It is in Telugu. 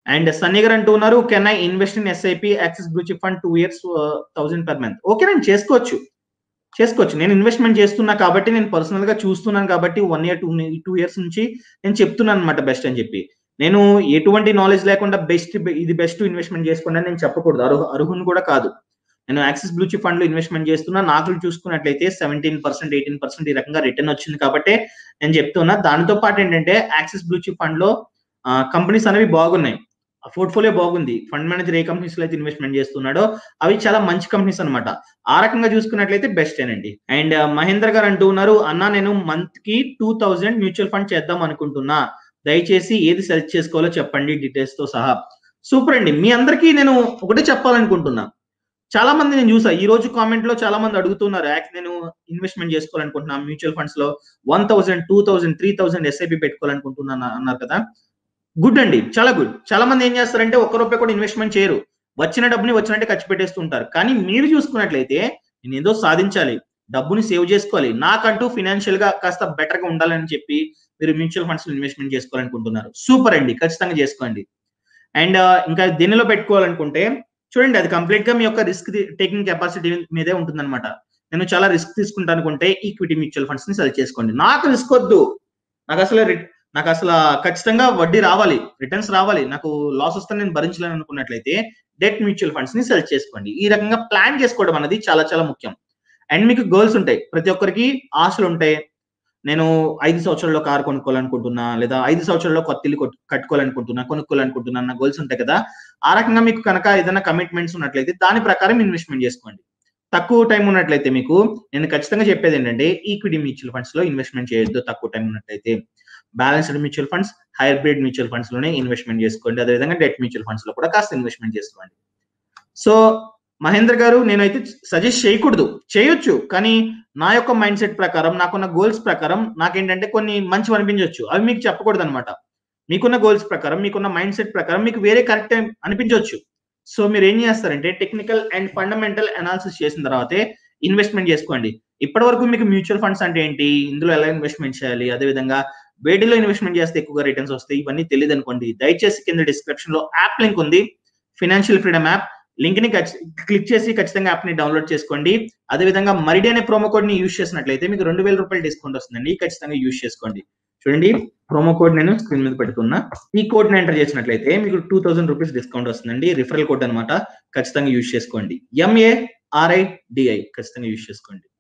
అండ్ సన్నీ గారు అంటూ ఉన్నారు can I invest in SIP Axis blue chip fund two years thousand per month okay నేను చేసుకోవచ్చు చేసుకోవచ్చు నేను ఇన్వెస్ట్మెంట్ చేస్తున్నా కాబట్టి నేను పర్సనల్ గా చూస్తున్నాను కాబట్టి one year two two years నుంచి నేను చెప్తున్నాను అనమాట బెస్ట్ అని చెప్పి నేను ఎటువంటి నాలెడ్జ్ లేకుండా బెస్ట్ ఇది బెస్ట్ ఇన్వెస్ట్మెంట్ చేసుకోండి అని నేను చెప్పకూడదు అర్హు అర్హుని కూడా కాదు నేను యాక్సిస్ బ్లూ చిప్ ఫండ్ లో ఇన్వెస్ట్మెంట్ చేస్తున్నా నాకు చూసుకున్నట్లయితే సెవెంటీన్ పర్సెంట్ ఎయిటీన్ పర్సెంట్ ఈ రకంగా రిటర్న్ వచ్చింది కాబట్టి నేను చెప్తున్నా దానితో పాటు ఏంటంటే యాక్సిస్ బ్లూ చిప్ ఫండ్ లో కంపెనీస్ అనేవి బాగున్నాయి పోర్ట్ఫోలియో బాగుంది ఫండ్ మేనేజర్ ఏ కంపెనీస్ లో అయితే ఇన్వెస్ట్మెంట్ చేస్తున్నాడో అవి చాలా మంచి కంపెనీస్ అనమాట ఆ రకంగా చూసుకున్నట్లయితే బెస్ట్ ఏనండి అండ్ మహేందర్ గారు అంటూ ఉన్నారు అన్న నేను మంత్ కి టూ థౌజండ్ మ్యూచువల్ ఫండ్ చేద్దాం అనుకుంటున్నా దయచేసి ఏది సెలెక్ట్ చేసుకోవాలో చెప్పండి డీటెయిల్స్ తో సహా సూపర్ అండి మీ అందరికీ నేను ఒకటే చెప్పాలనుకుంటున్నా చాలా మంది నేను చూసా ఈ రోజు కామెంట్ లో చాలా మంది అడుగుతున్నారు యాక్ నేను ఇన్వెస్ట్మెంట్ చేసుకోవాలనుకుంటున్నా మ్యూచువల్ ఫండ్స్ లో one thousand two thousand three thousand SIP పెట్టుకోవాలనుకుంటున్నాను అన్నారు కదా గుడ్ అండి చాలా గుడ్ చాలా మంది ఏం చేస్తారంటే ఒక్క రూపాయి కూడా ఇన్వెస్ట్మెంట్ చేయరు వచ్చిన డబ్బుని వచ్చినట్టే ఖర్చు పెట్టేస్తుంటారు కానీ మీరు చూసుకున్నట్లయితే నేను ఏదో సాధించాలి డబ్బుని సేవ్ చేసుకోవాలి నాకంటూ ఫినాన్షియల్ గా కాస్త బెటర్ గా ఉండాలని చెప్పి మీరు మ్యూచువల్ ఫండ్స్ లో ఇన్వెస్ట్మెంట్ చేసుకోవాలనుకుంటున్నారు సూపర్ అండి ఖచ్చితంగా చేసుకోండి అండ్ ఇంకా దీనిలో పెట్టుకోవాలనుకుంటే చూడండి అది కంప్లీట్ గా మీ యొక్క రిస్క్ టేకింగ్ కెపాసిటీ మీదే ఉంటుందన్నమాట నేను చాలా రిస్క్ తీసుకుంటాను అనుకుంటే ఈక్విటీ మ్యూచువల్ ఫండ్స్ ని సెలెక్ట్ చేసుకోండి నాకు రిస్క్ వద్దు నాకు అసలు నాకు అసలు ఖచ్చితంగా వడ్డీ రావాలి రిటర్న్స్ రావాలి నాకు లాస్ వస్తే నేను భరించలేను అనుకున్నట్లయితే డెట్ మ్యూచువల్ ఫండ్స్ ని సెలెక్ట్ చేసుకోండి ఈ రకంగా ప్లాన్ చేసుకోవడం అనేది చాలా చాలా ముఖ్యం అండ్ మీకు గోల్స్ ఉంటాయి ప్రతి ఒక్కరికి ఆశలు ఉంటాయి నేను ఐదు సంవత్సరాల్లో కారు కొనుక్కోవాలనుకుంటున్నా లేదా ఐదు సంవత్సరాల్లో కొత్త ఇల్లు కట్టుకోవాలనుకుంటున్నా కొనుక్కోవాలనుకుంటున్నా అన్న గోల్స్ ఉంటాయి కదా ఆ రకంగా మీకు కనుక ఏదైనా కమిట్మెంట్స్ ఉన్నట్లయితే దాని ప్రకారం ఇన్వెస్ట్మెంట్ చేసుకోండి తక్కువ టైం ఉన్నట్లయితే మీకు నేను ఖచ్చితంగా చెప్పేది ఏంటంటే ఈక్విటీ మ్యూచువల్ ఫండ్స్ లో ఇన్వెస్ట్మెంట్ చేయొద్దు తక్కువ టైం ఉన్నట్లయితే balanced mutual funds hybrid mutual funds లోనే ఇన్వెస్ట్మెంట్ చేసుకోండి అదేవిధంగా డెట్ మ్యూచువల్ ఫండ్స్ లో కూడా కాస్త ఇన్వెస్ట్మెంట్ చేసుకోండి సో మహేంద్ర గారు నేనైతే సజెస్ట్ చేయకూడదు చేయొచ్చు కానీ నా యొక్క మైండ్ సెట్ ప్రకారం నాకున్న గోల్స్ ప్రకారం నాకేంటంటే కొన్ని మంచివి అనిపించవచ్చు అవి మీకు చెప్పకూడదు అనమాట మీకున్న గోల్స్ ప్రకారం మీకున్న మైండ్ సెట్ ప్రకారం మీకు వేరే కరెక్ట్ అనిపించవచ్చు సో మీరు ఏం చేస్తారంటే టెక్నికల్ అండ్ ఫండమెంటల్ అనాలిసిస్ చేసిన తర్వాతే ఇన్వెస్ట్మెంట్ చేసుకోండి ఇప్పటి వరకు మీకు మ్యూచువల్ ఫండ్స్ అంటే ఏంటి ఇందులో ఎలా ఇన్వెస్ట్మెంట్ చేయాలి అదేవిధంగా వేటిలో ఇన్వెస్ట్మెంట్ చేస్తే ఎక్కువగా రిటర్న్స్ వస్తాయి ఇవన్నీ తెలియదు అనుకోండి దయచేసి కింద డిస్క్రిప్షన్ లో యాప్ లింక్ ఉంది ఫినాన్షియల్ ఫ్రీడమ్ యాప్ లింక్ ని క్లిక్ చేసి ఖచ్చితంగా యాప్ ని డౌన్లోడ్ చేసుకోండి అదేవిధంగా మరిడి అనే ప్రోమో కోడ్ ని యూస్ చేసినట్లయితే మీకు రెండు వేల రూపాయలు డిస్కౌంట్ వస్తుందండి ఖచ్చితంగా యూస్ చేసుకోండి చూడండి ప్రోమో కోడ్ నేను స్క్రీన్ మీద పెట్టుకున్నా ఈ కోడ్ ని ఎంటర్ చేసినట్లయితే మీకు టూ థౌసండ్ రూపీస్ డిస్కౌంట్ వస్తుందండి రిఫరల్ కోడ్ అనమాట ఖచ్చితంగా యూస్ చేసుకోండి ఎంఏ ఆర్ఐ డిఐ ఖచ్చితంగా యూస్ చేసుకోండి